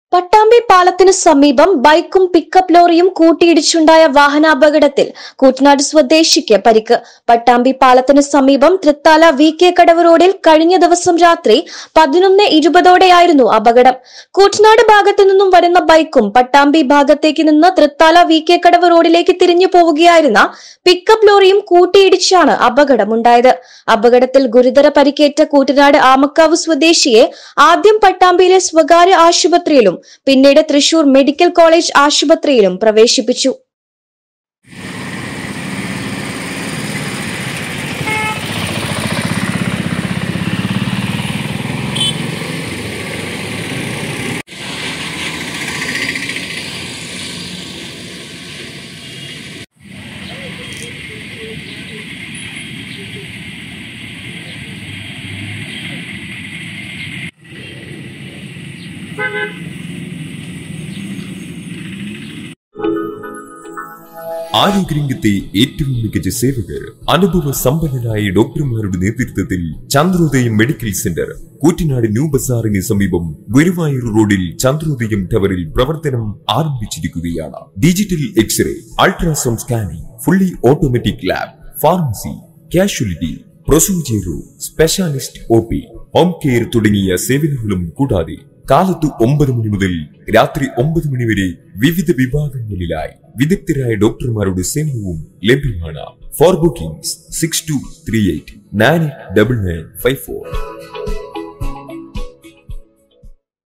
പട്ടാമ്പി പാലത്തിനു സമീപം ബൈക്കും പിക്കപ്പ് ലോറിയും കൂട്ടിയിടിച്ചുണ്ടായ വാഹനാപകടത്തിൽ കൂറ്റനാട് സ്വദേശിക്ക് പരിക്ക് പട്ടാമ്പി പാലത്തിനു സമീപം തൃത്താല വി കെ കടവ് റോഡിൽ കഴിഞ്ഞ ദിവസം രാത്രി പതിനൊന്ന് ഇരുപതോടെയായിരുന്നു അപകടം കൂറ്റനാട് ഭാഗത്തു നിന്നും വരുന്ന ബൈക്കും പട്ടാമ്പി ഭാഗത്തേക്ക് നിന്ന് തൃത്താല വി കെ കടവ് റോഡിലേക്ക് തിരിഞ്ഞു പോവുകയായിരുന്ന പിക്കപ്പ് ലോറിയും കൂട്ടിയിടിച്ചാണ് അപകടമുണ്ടായത് അപകടത്തിൽ ഗുരുതര പരിക്കേറ്റ കൂറ്റനാട് ആമക്കാവ് സ്വദേശിയെ ആദ്യം പട്ടാമ്പിയിലെ സ്വകാര്യ ആശുപത്രിയിലും പിന്നീട് തൃശൂർ മെഡിക്കൽ കോളേജ് ആശുപത്രിയിലും പ്രവേശിപ്പിച്ചു ആരോഗ്യരംഗത്തെ ഏറ്റവും മികച്ച സേവകർ അനുഭവ സമ്പന്നരായ ഡോക്ടർമാരുടെ നേതൃത്വത്തിൽ Chandrodayam medical centre Koottanad new ബസാറിന് സമീപം ഗുരുവായൂർ റോഡിൽ ചന്ദ്രോദയം ടവറിൽ പ്രവർത്തനം ആരംഭിച്ചിരിക്കുകയാണ് digital X-ray ultrasound scanning fully automatic lab pharmacy casualty procedure room specialist O P home care തുടങ്ങിയ സേവനങ്ങളും കൂടാതെ കാലത്ത് ഒമ്പത് മണി മുതൽ രാത്രി ഒമ്പത് മണി വരെ വിവിധ വിഭാഗങ്ങളിലായി വിദഗ്ധരായ ഡോക്ടർമാരുടെ സേവനവും ലഭ്യമാണ് for bookings six two three eight nine double nine five four